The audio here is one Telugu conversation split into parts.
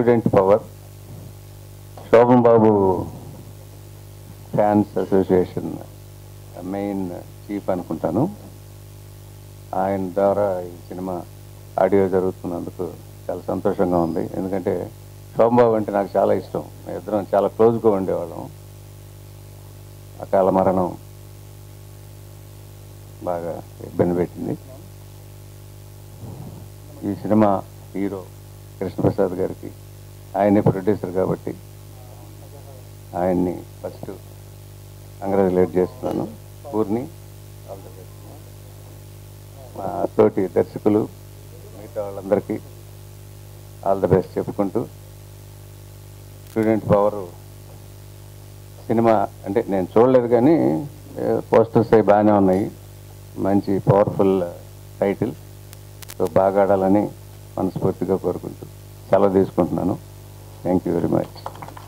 Student Power Shoban Babu fans association main chief అనుకుంటాను ఆయన ద్వారా ఈ సినిమా ఆడియో జరుగుతున్నందుకు చాలా సంతోషంగా ఉంది ఎందుకంటే శోభన్ బాబు అంటే నాకు చాలా ఇష్టం మేము ఇద్దరం చాలా క్లోజ్గా ఉండేవాళ్ళం అకాల మరణం బాగా ఇబ్బంది పెట్టింది ఈ సినిమా హీరో కృష్ణప్రసాద్ గారికి ఆయనే ప్రొడ్యూసర్ కాబట్టి ఆయన్ని ఫస్ట్ కంగ్రాచులేట్ చేస్తున్నాను పూర్ణి all the best. మా తోటి దర్శకులు మిగతా వాళ్ళందరికీ ఆల్ ద బెస్ట్ చెప్పుకుంటూ స్టూడెంట్ పవర్ సినిమా అంటే నేను చూడలేదు కానీ పోస్టర్స్ అవి బాగానే ఉన్నాయి మంచి పవర్ఫుల్ టైటిల్ సో బాగా ఆడాలని మనస్ఫూర్తిగా కోరుకుంటూ సెలవు తీసుకుంటున్నాను thank you very much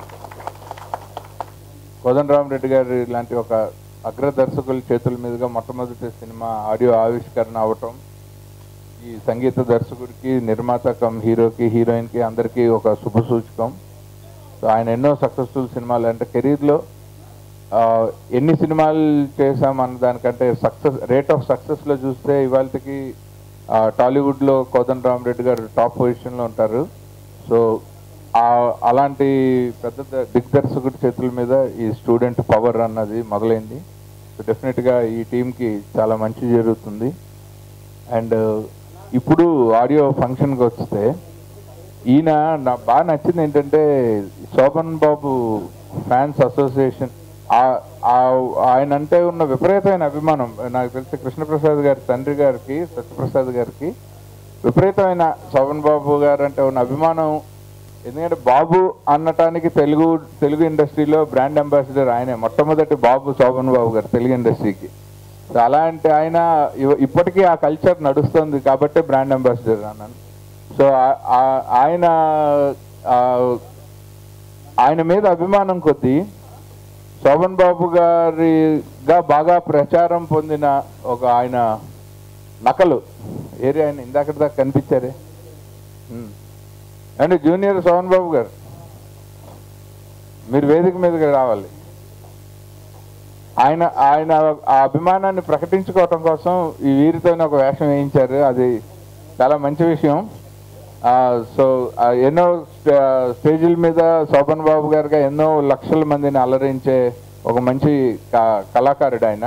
Kodandaramareddy గారి లాంటి ఒక అగ్ర దర్శకుల చేతుల మీదుగా మొట్టమొదటి సినిమా ఆడియో ఆవిష్కరణ అవటం ఈ సంగీత దర్శకుడికి నిర్మాత కమ్ హీరోకి హీరోయిన్కి అందరికీ ఒక శుభ సూచకం సో ఆయన ఎన్నో సక్సెస్ఫుల్ సినిమాలు అంటే కెరీర్లో ఎన్ని సినిమాలు చేశామన్న దానికంటే సక్సెస్ రేట్ ఆఫ్ సక్సెస్లో చూస్తే ఇవాళకి టాలీవుడ్లో కోదండరామరెడ్డి గారు టాప్ పొజిషన్లో ఉంటారు సో ఆ- అలాంటి పెద్ద ద- దిగ్దర్శకుడి చేతుల మీద ఈ స్టూడెంట్ పవర్ అన్నది మొదలైంది సో డెఫినెట్గా ఈ టీంకి చాలా మంచి జరుగుతుంది అండ్ ఇప్పుడు ఆడియో ఫంక్షన్కి వస్తే ఈయన నా బాగా నచ్చింది ఏంటంటే శోభన్ బాబు ఫ్యాన్స్ అసోసియేషన్ ఆ- ఆ- ఆయన అంటే ఉన్న విపరీతమైన అభిమానం నాకు తెలిసి కృష్ణప్రసాద్ గారి తండ్రి గారికి సత్యప్రసాద్ గారికి విపరీతమైన శోభన్ బాబు గారు అంటే ఉన్న అభిమానం ఎందుకంటే బాబు అనటానికి తెలుగు తెలుగు ఇండస్ట్రీలో బ్రాండ్ అంబాసిడర్ ఆయనే మొట్టమొదటి బాబు శోభన్ బాబు గారు తెలుగు ఇండస్ట్రీకి సో అలాంటి ఆయన ఇవ- ఇప్పటికీ ఆ కల్చర్ నడుస్తుంది కాబట్టి బ్రాండ్ అంబాసిడర్ అన్నాను సో ఆ- ఆ- ఆయన ఆ- ఆయన మీద అభిమానం కొద్దీ శోభన్ బాబు గారిగా బాగా ప్రచారం పొందిన ఒక ఆయన నకలు ఏరియా ఆయన ఇందాకటి దాకా కనిపించారే ఉమ్. అండి జూనియర్ శోభన్ బాబు గారు మీరు వేదిక మీదకి రావాలి ఆయన ఆయన ఆ అభిమానాన్ని ప్రకటించుకోవటం కోసం ఈ వీరితోనే ఒక వేషం వేయించారు అది చాలా మంచి విషయం ఆ, సో ఆ, ఎన్నో స్ట- స్టేజీల మీద శోభన్ బాబు గారుగా ఎన్నో లక్షల మందిని అలరించే ఒక మంచి క- కళాకారుడు ఆయన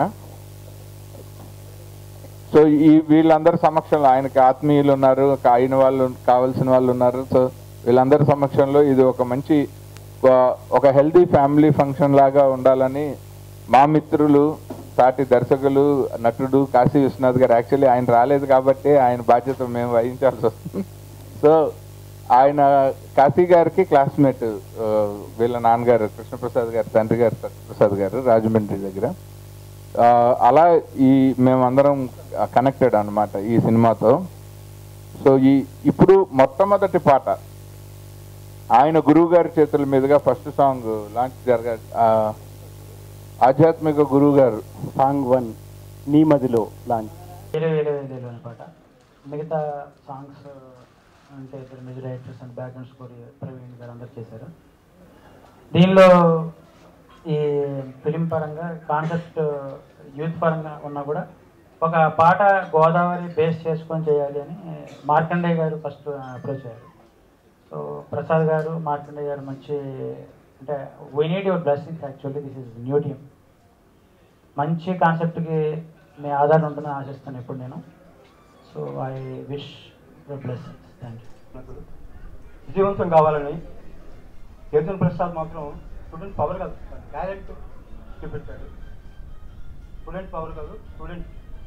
సో ఈ వీళ్ళందరి సమక్షంలో ఆయనకి ఆత్మీయులు ఉన్నారు ఆయన వాళ్ళు కావాల్సిన వాళ్ళు ఉన్నారు సో వీళ్ళందరి సమక్షంలో ఇది ఒక మంచి ఒక- ఒక హెల్దీ ఫ్యామిలీ ఫంక్షన్ లాగా ఉండాలని మా మిత్రులు సాటి దర్శకులు నటుడు కాశీ విశ్వనాథ్ గారు యాక్చువల్లీ ఆయన రాలేదు కాబట్టి ఆయన బాధ్యత మేము వహించాల్సి వస్తుంది సో ఆయన కాశీ గారికి క్లాస్మేట్ ఆ, వీళ్ళ నాన్నగారు కృష్ణప్రసాద్ గారు తండ్రి గారు సత్యప్రసాద్ గారు రాజమండ్రి దగ్గర ఆ, అలా ఈ మేమందరం కనెక్టెడ్ అన్నమాట ఈ సినిమాతో సో ఈ ఇప్పుడు మొట్టమొదటి పాట ఆయన గురువు గారి చేతుల మీదుగా ఫస్ట్ సాంగ్ లాంచ్ జరగ ఆ, ఆధ్యాత్మిక గురువు గారు సాంగ్ వన్ నీ మదిలో లాంచ్ వేరే వేరే వేరేలో అనమాట మిగతా సాంగ్స్ అంటే ఇద్దరు music directors and background score Praveen గారు అందరు చేశారు దీనిలో ఈ ఫిలిం పరంగా కాన్సెప్ట్ యూత్ పరంగా ఉన్నా కూడా ఒక పాట గోదావరి బేస్ చేసుకొని చేయాలి అని మార్కండే గారు ఫస్ట్ అప్రోచ్ అయ్యారు సో ప్రసాద్ గారు మార్కండే గారు మంచి అంటే we need your blessings actually this is new team మంచి కాన్సెప్ట్కి మీ ఆధారం ఉంటుందని ఆశిస్తాను ఇప్పుడు నేను so I wish your blessings thank you విజయవంతం కావాలని కేతన్ ప్రసాద్ మాత్రం స్టూడెంట్ పవర్ కాదు టాలెంట్ చూపెట్టాడు స్టూడెంట్ పవర్ కాదు స్టూడెంట్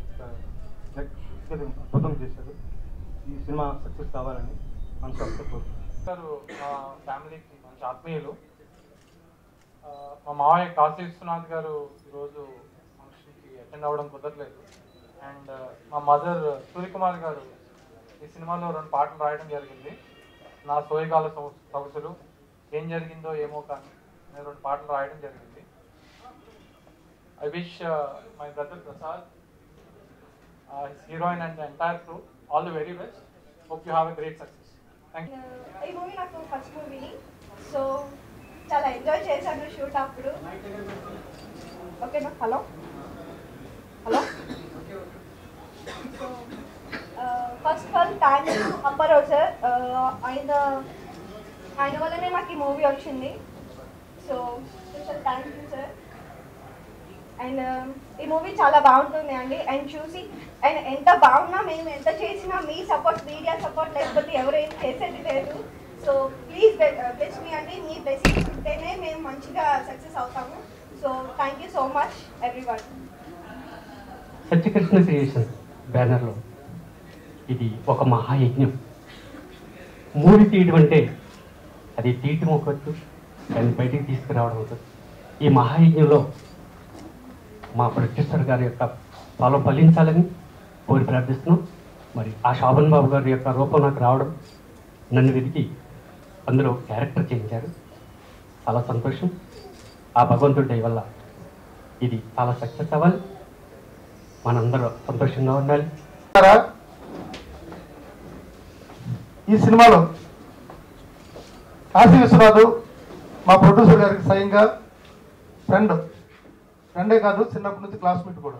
అద్భుతం చేశాడు ఈ సినిమా సక్సెస్ కావాలని మనసు కోరుకుంటున్నాను గారు మా ఫ్యామిలీకి మంచి ఆత్మీయులు ఆ, మా మావయ్య కాశీ విశ్వనాథ్ గారు ఈరోజు ఫంక్షన్కి అటెండ్ అవ్వడం కుదరలేదు అండ్ మా మదర్ సూర్యకుమార్ గారు ఈ సినిమాలో రెండు పాటలు రాయడం జరిగింది నా సోయగాల సొగ- సొగసులు ఏం జరిగిందో ఏమో కానీ నేను రెండు పాటలు రాయడం జరిగింది I wish my brother Prasad his heroine and entire crew all the very best hope you have a great success thank you ఈ మూవీ నాకు ఫస్ట్ మూవీ సో చాలా ఎంజాయ్ చేశాను షూట్ అప్పుడు ఓకేనా hello hello so first of all thank you Apparao sir ఆయన ఆయన వల్లనే నాకు ఈ మూవీ వచ్చింది so special thank you sir and ఈ మూవీ చాలా బాగుంటుంది అండి అండ్ చూసి అండ్ ఎంత బాగున్నా మేము ఎంత చేసినా మీ సపోర్ట్ మీడియా సపోర్ట్ లేకపోతే ఎవరు ఏం చేసేది లేదు సో ప్లీజ్ బ్లెస్ మీ అండి మీ బ్లెస్సింగ్స్ ఉంటేనే మేము మంచిగా సక్సెస్ అవుతాము so thank you so much everyone Satyakrishna creation బ్యానర్లో ఇది ఒక మహాయజ్ఞం మూడి తీయడం అంటే అది తీయటం ఒకటి దాన్ని బయటికి తీసుకురావడం ఒకటి ఈ మహాయజ్ఞంలో మా ప్రొడ్యూసర్ గారి యొక్క ఫలం ఫలించాలని కోరి ప్రార్థిస్తున్నాం మరి ఆ శోభన్ బాబు గారి యొక్క రూపం నాకు రావడం నన్ను వెతికి అందులో క్యారెక్టర్ చేయించారు చాలా సంతోషం ఆ భగవంతుడి దయ వల్ల ఇది చాలా సక్సెస్ అవ్వాలి మనందరూ సంతోషంగా ఉండాలి ఉన్నారా? ఈ సినిమాలో కాశీ విశ్వనాథ్ మా ప్రొడ్యూసర్ గారికి స్వయంగా ఫ్రెండ్ ఫ్రెండే కాదు చిన్నప్పటి నుంచి క్లాస్మేట్ కూడా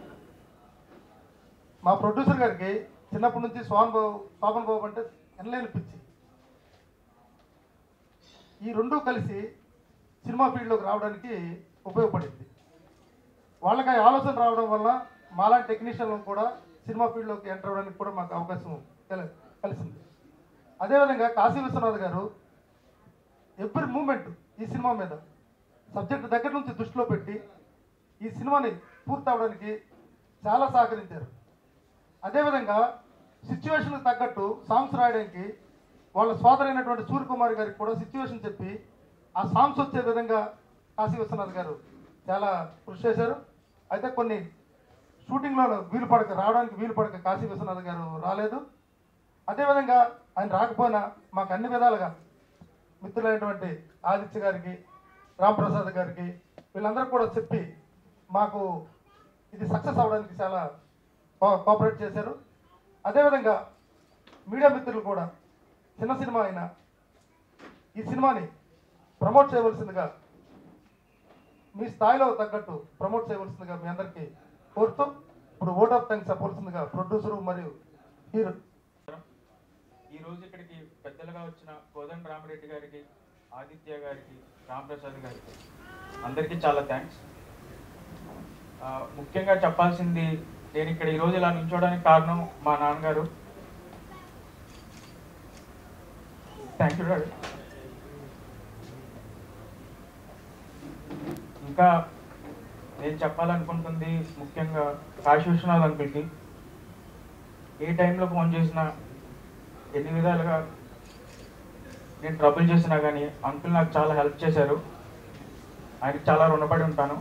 మా ప్రొడ్యూసర్ గారికి చిన్నప్పటి నుంచి స్వాన్ బాబు శోభన్ బాబు అంటే ఎనలేని పిచ్చి ఈ రెండు కలిసి సినిమా ఫీల్డ్లోకి రావడానికి ఉపయోగపడింది వాళ్ళకి ఆ ఆలోచన రావడం వల్ల మాలాంటి టెక్నీషియన్లు కూడా సినిమా ఫీల్డ్లోకి ఎంటర్ అవ్వడానికి కూడా మాకు అవకాశం కల- కలిసింది అదేవిధంగా కాశీ విశ్వనాథ్ గారు ఎవ్రీ మూమెంట్ ఈ సినిమా మీద సబ్జెక్ట్ దగ్గర నుంచి దృష్టిలో పెట్టి ఈ సినిమాని పూర్తి అవడానికి చాలా సహకరించారు అదేవిధంగా సిచ్యువేషన్కి తగ్గట్టు సాంగ్స్ రాయడానికి వాళ్ళ సోదరైనటువంటి సూర్యకుమార్ గారికి కూడా సిచ్యువేషన్ చెప్పి ఆ సాంగ్స్ వచ్చే విధంగా కాశీ విశ్వనాథ్ గారు చాలా కృషి చేశారు అయితే కొన్ని షూటింగ్లో వీలు పడక రావడానికి వీలు పడక కాశీ విశ్వనాథ్ గారు రాలేదు అదేవిధంగా ఆయన రాకపోయినా మాకు అన్ని విధాలుగా మిత్రులైనటువంటి ఆదిత్య గారికి రాంప్రసాద్ గారికి వీళ్ళందరూ కూడా చెప్పి మాకు ఇది సక్సెస్ అవ్వడానికి చాలా కో- కోఆపరేట్ చేశారు అదేవిధంగా మీడియా మిత్రులు కూడా చిన్న సినిమా అయినా ఈ సినిమాని ప్రమోట్ చేయవలసిందిగా మీ స్థాయిలో తగ్గట్టు ప్రమోట్ చేయవలసిందిగా మీ అందరికీ కోరుతూ ఇప్పుడు ఓట్ ఆఫ్ థ్యాంక్స్ చెప్పవలసిందిగా ప్రొడ్యూసరు మరియు హీరో ఈ రోజు ఇక్కడికి పెద్దలుగా వచ్చిన కోదండ రామరెడ్డి గారికి ఆదిత్య గారికి రామప్రసాద్ గారికి అందరికీ చాలా థ్యాంక్స్ ముఖ్యంగా చెప్పాల్సింది నేను ఇక్కడ ఈ రోజు ఇలా నిల్చోవడానికి కారణం మా నాన్నగారు థ్యాంక్ యూ డాడీ ఇంకా నేను చెప్పాలనుకుంటుంది ముఖ్యంగా కాశీ విశ్వనాథ్ అంకుల్కి ఏ టైంలో ఫోన్ చేసినా ఎన్ని విధాలుగా నేను ట్రబుల్ చేసినా కానీ అంకుల్ నాకు చాలా హెల్ప్ చేశారు ఆయనకి చాలా రుణపడి ఉంటాను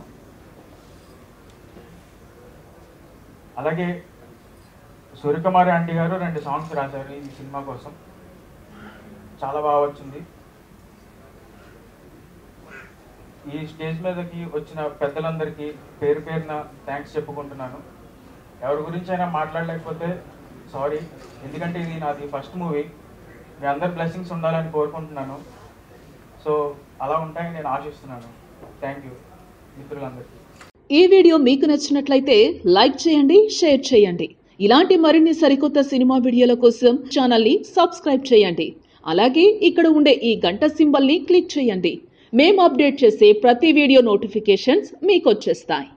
అలాగే సూర్యకుమారి ఆంటీ గారు రెండు సాంగ్స్ రాశారు ఈ సినిమా కోసం చాలా బాగా వచ్చింది ఈ స్టేజ్ మీదకి వచ్చిన పెద్దలందరికీ పేరు పేరున థ్యాంక్స్ చెప్పుకుంటున్నాను ఎవరి గురించి అయినా మాట్లాడలేకపోతే సారీ ఎందుకంటే ఇది నాది ఫస్ట్ మూవీ మీ అందరి బ్లెస్సింగ్స్ ఉండాలని కోరుకుంటున్నాను సో అలా ఉంటాయని నేను ఆశిస్తున్నాను థ్యాంక్ యూ మిత్రులందరికీ ఈ వీడియో మీకు నచ్చినట్లయితే లైక్ చేయండి షేర్ చేయండి ఇలాంటి మరిన్ని సరికొత్త సినిమా వీడియోల కోసం ఛానల్ని సబ్స్క్రైబ్ చేయండి అలాగే ఇక్కడ ఉండే ఈ గంట సింబల్ని క్లిక్ చేయండి మేము అప్డేట్ చేసే ప్రతి వీడియో నోటిఫికేషన్స్ మీకు వచ్చేస్తాయి